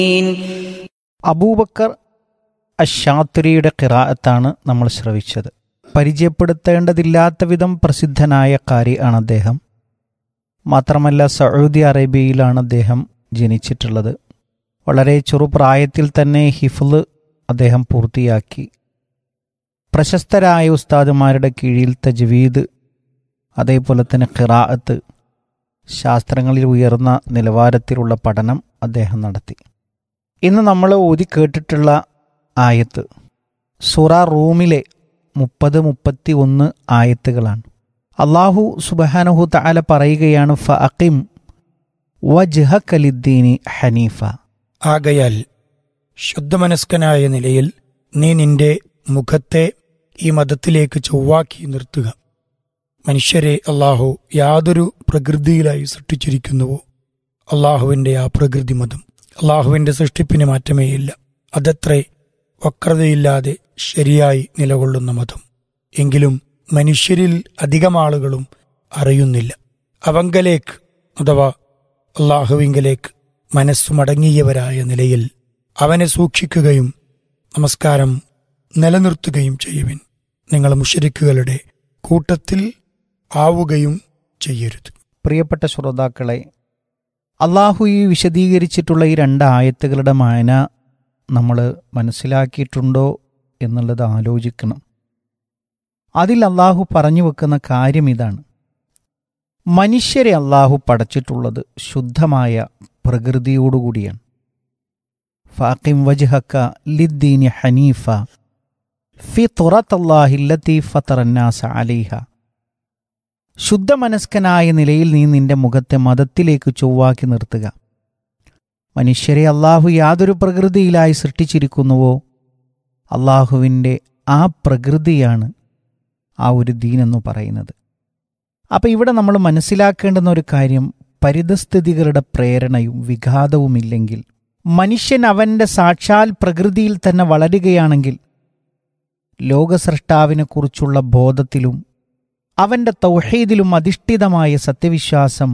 അബൂബക്കർ അഷാത്തുരിയുടെ ഖിറാഅത്താണ് നമ്മൾ ശ്രവിച്ചത് പരിചയപ്പെടുത്തേണ്ടതില്ലാത്ത വിധം പ്രസിദ്ധനായ കാരി ആണ് അദ്ദേഹം മാത്രമല്ല സൗദി അറേബ്യയിലാണ് അദ്ദേഹം ജനിച്ചിട്ടുള്ളത് വളരെ ചെറുപ്രായത്തിൽ തന്നെ ഹിഫ്ല് അദ്ദേഹം പൂർത്തിയാക്കി പ്രശസ്തരായ ഉസ്താദുമാരുടെ കീഴിൽ തജ്വീദ് അതേപോലെ തന്നെ ഖിറാഅത്ത് ശാസ്ത്രങ്ങളിൽ ഉയർന്ന നിലവാരത്തിലുള്ള പഠനം അദ്ദേഹം നടത്തി ഇന്ന് നമ്മൾ ഓതി കേട്ടിട്ടുള്ള ആയത്ത് സുറ റൂമിലെ മുപ്പത് മുപ്പത്തി ഒന്ന് ആയത്തുകളാണ് അള്ളാഹു സുബഹാനഹു തആല പറയുകയാണ് ഫ അക്കിം വജ്ഹക്കലിദ്ദീനി ഹനീഫ ആകയാൽ ശുദ്ധമനസ്കനായ നിലയിൽ നീ നിന്റെ മുഖത്തെ ഈ മതത്തിലേക്ക് ചൊവ്വാക്കി നിർത്തുക മനുഷ്യരെ അള്ളാഹു യാതൊരു പ്രകൃതിയിലായി സൃഷ്ടിച്ചിരിക്കുന്നുവോ അള്ളാഹുവിന്റെ ആ പ്രകൃതി മതം അള്ളാഹുവിന്റെ സൃഷ്ടിപ്പിന് മാറ്റമേയില്ല അതത്രേ വക്രതയില്ലാതെ ശരിയായി നിലകൊള്ളുന്ന മതം എങ്കിലും മനുഷ്യരിൽ അധികം ആളുകളും അറിയുന്നില്ല അവങ്കലേക്ക് അഥവാ അള്ളാഹുവിങ്കലേക്ക് മനസ്സുമടങ്ങിയവരായ നിലയിൽ അവനെ സൂക്ഷിക്കുകയും നമസ്കാരം നിലനിർത്തുകയും ചെയ്യുവിൻ നിങ്ങൾ മുഷരിക്കുകളുടെ കൂട്ടത്തിൽ ആവുകയും ചെയ്യരുത് പ്രിയപ്പെട്ട ശ്രോതാക്കളെ അള്ളാഹു ഈ വിശദീകരിച്ചിട്ടുള്ള ഈ രണ്ട് ആയത്തുകളുടെ മായന നമ്മൾ മനസ്സിലാക്കിയിട്ടുണ്ടോ എന്നുള്ളത് ആലോചിക്കണം അതിൽ അള്ളാഹു പറഞ്ഞു വെക്കുന്ന കാര്യം ഇതാണ് മനുഷ്യരെ അള്ളാഹു പടച്ചിട്ടുള്ളത് ശുദ്ധമായ പ്രകൃതിയോടുകൂടിയാണ് ഫാക്കിം വജ്ഹക്ക ലിദ്ദീനി ഹനീഫ ഫി തുറത്തല്ലാഹില്ലത്തി ഫത്തറന്നാസ അലീഹ ശുദ്ധമനസ്കനായ നിലയിൽ നീ നിന്റെ മുഖത്തെ മതത്തിലേക്ക് ചൊവ്വാക്കി നിർത്തുക മനുഷ്യരെ അള്ളാഹു യാതൊരു പ്രകൃതിയിലായി സൃഷ്ടിച്ചിരിക്കുന്നുവോ അള്ളാഹുവിൻ്റെ ആ പ്രകൃതിയാണ് ആ ഒരു ദീനെന്ന് പറയുന്നത് അപ്പം ഇവിടെ നമ്മൾ മനസ്സിലാക്കേണ്ടുന്ന ഒരു കാര്യം പരിതസ്ഥിതികളുടെ പ്രേരണയും വിഘാതവുമില്ലെങ്കിൽ മനുഷ്യൻ അവൻ്റെ സാക്ഷാൽ പ്രകൃതിയിൽ തന്നെ വളരുകയാണെങ്കിൽ ലോകസൃഷ്ടാവിനെക്കുറിച്ചുള്ള ബോധത്തിലും അവൻ്റെ തൗഹീദിലും അധിഷ്ഠിതമായ സത്യവിശ്വാസം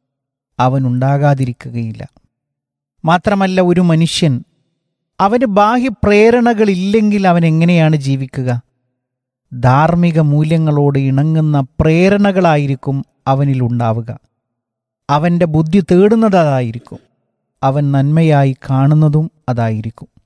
അവനുണ്ടാകാതിരിക്കുകയില്ല മാത്രമല്ല ഒരു മനുഷ്യൻ അവന് ബാഹ്യപ്രേരണകളില്ലെങ്കിൽ അവൻ എങ്ങനെയാണ് ജീവിക്കുക ധാർമ്മിക മൂല്യങ്ങളോട് ഇണങ്ങുന്ന പ്രേരണകളായിരിക്കും അവനിലുണ്ടാവുക അവൻ്റെ ബുദ്ധി തേടുന്നത് അതായിരിക്കും അവൻ നന്മയായി കാണുന്നതും അതായിരിക്കും